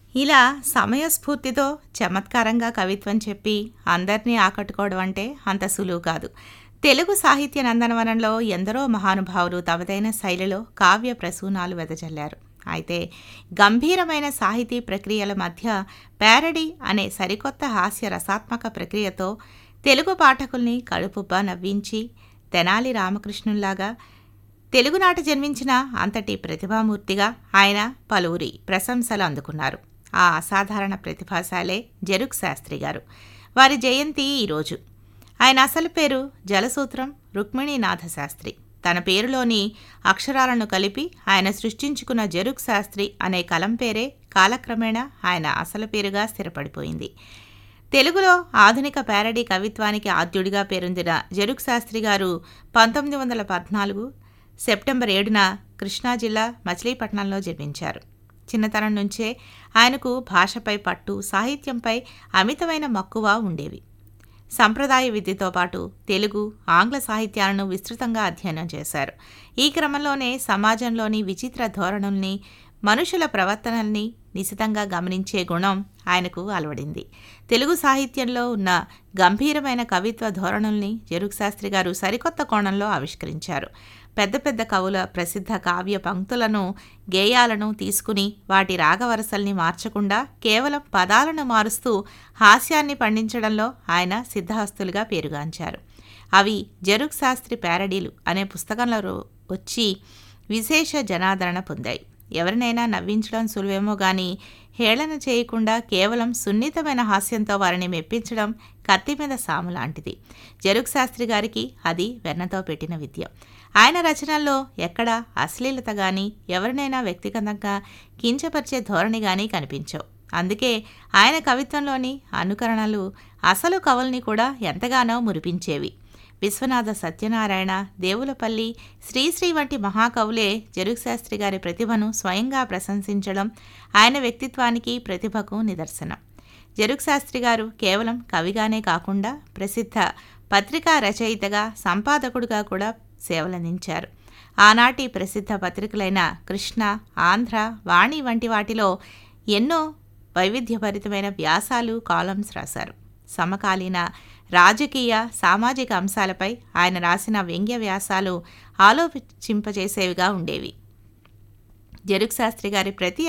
ఇలా సమయస్ఫూర్తితో చమత్కారంగా కవిత్వం చెప్పి అందరినీ ఆకట్టుకోవడం అంటే అంత సులువు కాదు తెలుగు సాహిత్య నందనవనంలో ఎందరో మహానుభావులు తమదైన శైలిలో కావ్య ప్రసూనాలు వెదజల్లారు అయితే గంభీరమైన సాహితీ ప్రక్రియల మధ్య ప్యారడీ అనే సరికొత్త హాస్య రసాత్మక ప్రక్రియతో తెలుగు పాఠకుల్ని కడుపుబ్బా నవ్వించి తెనాలి రామకృష్ణుల్లాగా తెలుగునాట జన్మించిన అంతటి ప్రతిభామూర్తిగా ఆయన పలువురి ప్రశంసలు అందుకున్నారు ఆ అసాధారణ ప్రతిభాశాలే జరుక్ శాస్త్రి గారు వారి జయంతి ఈరోజు ఆయన అసలు పేరు జలసూత్రం రుక్మిణీనాథ శాస్త్రి తన పేరులోని అక్షరాలను కలిపి ఆయన సృష్టించుకున్న జరుక్ శాస్త్రి అనే కలం పేరే కాలక్రమేణా ఆయన అసలు పేరుగా స్థిరపడిపోయింది తెలుగులో ఆధునిక ప్యారడీ కవిత్వానికి ఆద్యుడిగా పేరొందిన జరుక్ శాస్త్రి గారు పంతొమ్మిది వందల పద్నాలుగు సెప్టెంబర్ ఏడున కృష్ణా జిల్లా మచిలీపట్నంలో జన్మించారు చిన్నతనం నుంచే ఆయనకు భాషపై పట్టు సాహిత్యంపై అమితమైన మక్కువ ఉండేవి సంప్రదాయ విద్యతో పాటు తెలుగు ఆంగ్ల సాహిత్యాలను విస్తృతంగా అధ్యయనం చేశారు ఈ క్రమంలోనే సమాజంలోని విచిత్ర ధోరణుల్ని మనుషుల ప్రవర్తనల్ని నిశితంగా గమనించే గుణం ఆయనకు అలవడింది తెలుగు సాహిత్యంలో ఉన్న గంభీరమైన కవిత్వ ధోరణుల్ని జరుక్ శాస్త్రి గారు సరికొత్త కోణంలో ఆవిష్కరించారు పెద్ద పెద్ద కవుల ప్రసిద్ధ కావ్య పంక్తులను గేయాలను తీసుకుని వాటి రాగవరసల్ని మార్చకుండా కేవలం పదాలను మారుస్తూ హాస్యాన్ని పండించడంలో ఆయన సిద్ధహస్తులుగా పేరుగాంచారు అవి జరుక్ శాస్త్రి ప్యారడీలు అనే పుస్తకంలో వచ్చి విశేష జనాదరణ పొందాయి ఎవరినైనా నవ్వించడం సులువేమో గాని హేళన చేయకుండా కేవలం సున్నితమైన హాస్యంతో వారిని మెప్పించడం కత్తి మీద సాము లాంటిది జరుక్ శాస్త్రి గారికి అది వెన్నతో పెట్టిన విద్య ఆయన రచనల్లో ఎక్కడా అశ్లీలత గాని ఎవరినైనా వ్యక్తిగతంగా కించపరిచే ధోరణి గాని కనిపించవు అందుకే ఆయన కవిత్వంలోని అనుకరణలు అసలు కవుల్ని కూడా ఎంతగానో మురిపించేవి విశ్వనాథ సత్యనారాయణ దేవులపల్లి శ్రీశ్రీ వంటి మహాకవులే జరుక్ శాస్త్రి గారి ప్రతిభను స్వయంగా ప్రశంసించడం ఆయన వ్యక్తిత్వానికి ప్రతిభకు నిదర్శనం జరుక్ శాస్త్రి గారు కేవలం కవిగానే కాకుండా ప్రసిద్ధ పత్రికా రచయితగా సంపాదకుడుగా కూడా సేవలందించారు ఆనాటి ప్రసిద్ధ పత్రికలైన కృష్ణ ఆంధ్ర వాణి వంటి వాటిలో ఎన్నో వైవిధ్యభరితమైన వ్యాసాలు కాలమ్స్ రాశారు సమకాలీన రాజకీయ సామాజిక అంశాలపై ఆయన రాసిన వ్యంగ్య వ్యాసాలు ఆలోచింపజేసేవిగా ఉండేవి జరుక్ శాస్త్రి గారి ప్రతి